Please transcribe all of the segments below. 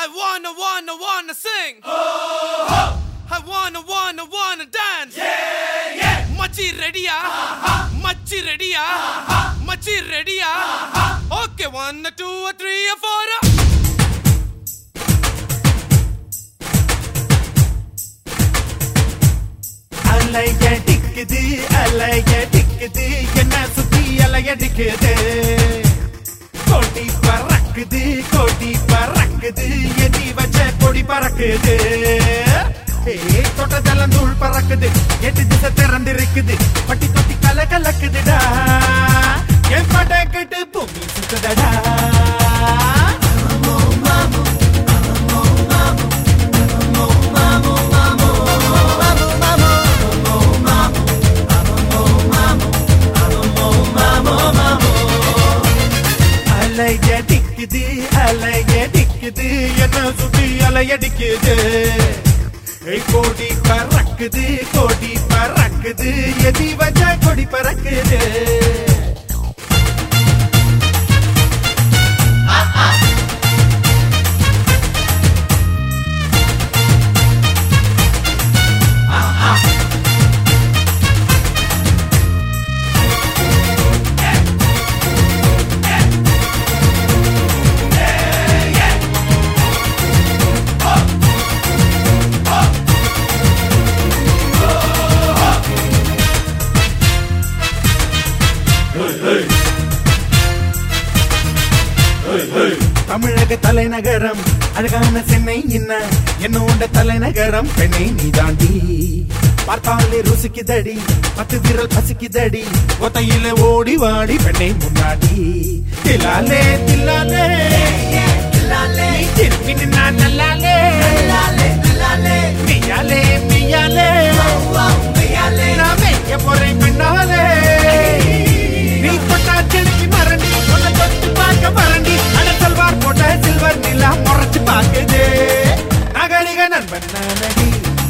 I wanna, wanna, wanna sing. I wanna, wanna, wanna dance. Yeah, yeah. மச்சி ரெடியா மச்சி ரெடியா மச்சி ரெடியா okay one two three four அலைய டிக்குது அலைய டிக்குது என்ன சுத்தி அலையடிக்குது கொடி பறக்குது கொடி பறக்குது எதி வச்ச கொடி பறக்குது ஏய் தொட்டதெல்லாம் தூள் பறக்குது எட்டு திசை திறந்திருக்குது பட்டி தொட்டி கல கலக்குதுடா என் பட கட்டு பூமி சுத்துதடா அலைய டிக்குது அலைய டிக்குது என்ன சுத்தி அலையடிக்குது ஏய் கோடி பறக்குது கோடி பறக்குது எதி வச்ச கொடி பறக்குது தமிழக தலைநகரம் அழகான சென்னை என்ன என்னோட தலைநகரம் பெண்ணை நீதாண்டி பார்த்தாலே ருசிக்குதடி பத்து விரல் பசிக்குதடி ஒத்தையில ஓடி வாடி பெண்ணை முன்னாடி தில்லாலே தில்லாலே நீ திரும்பி நின்னா நல்லாலே நீயாலே நீயாலே நான் வைக்க போறேன் பெண்ணாலே நீ கொட்டா செலுத்தி மறண்டி உன்னை தொட்டு பார்க்க மறண்டி அட சல்வார் போட்ட சில்வர் நிலா முறைச்சு பார்க்குது நகரிக நண்பன் நானடி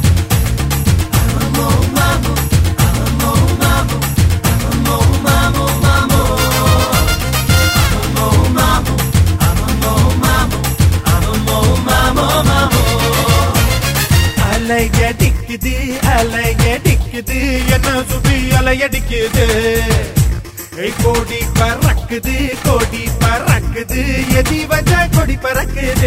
அலைய டிக்குது அலைய டிக்குது என்ன சுத்தி அலையடிக்குது ஏய் கோடி பறக்குது கோடி பறக்குது எதி வச்ச கொடி பறக்குது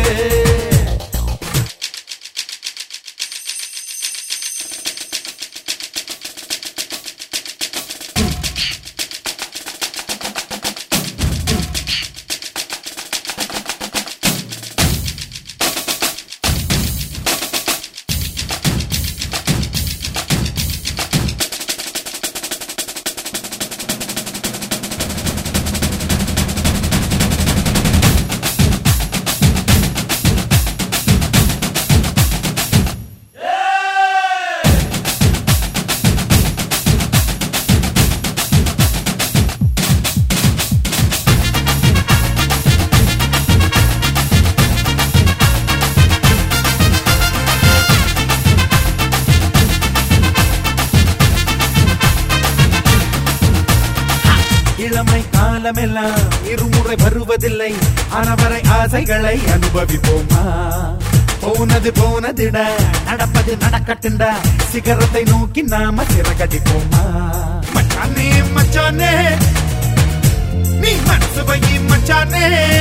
இளமை காலமெல்லாம் இருமுறை வருவதில்லை ஆனவரை ஆசைகளை அனுபவிப்போமா போனது போனதுடா நடப்பது நடக்கட்டுண்டா சிகரத்தை நோக்கி நாம சிறகடிப்போமா மச்சானே மச்சானே நீ மனசு வை மச்சானே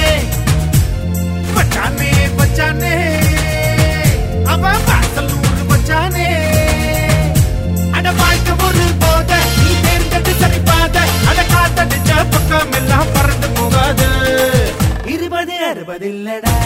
மச்சானே மச்சானே அவன் வாசல் நூறு மச்சானே அட வாழ்க்கை ஒரு போத நீ தேர்ந்தெடு சரி பாத அட காத்தடிச்ச பக்கம் எல்லாம் பறந்து போகாது இருபது அறுபது இல்லடா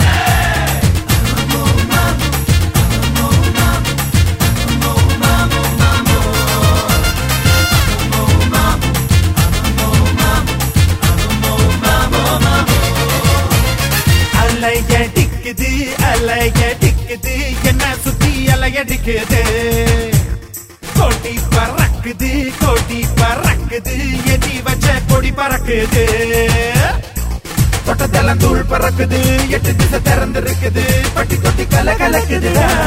அலைய டிக்குது அலைய டிக்குது என்ன சுத்தி அலையடிக்குது கொடி பறக்குது கொடி பறக்குது எதி வச்ச கொடி பறக்குது தொட்டதெல்லாம் தூள் பறக்குது எட்டு திசை திறந்து இருக்குது பட்டி தொட்டி கல கலக்குதுடா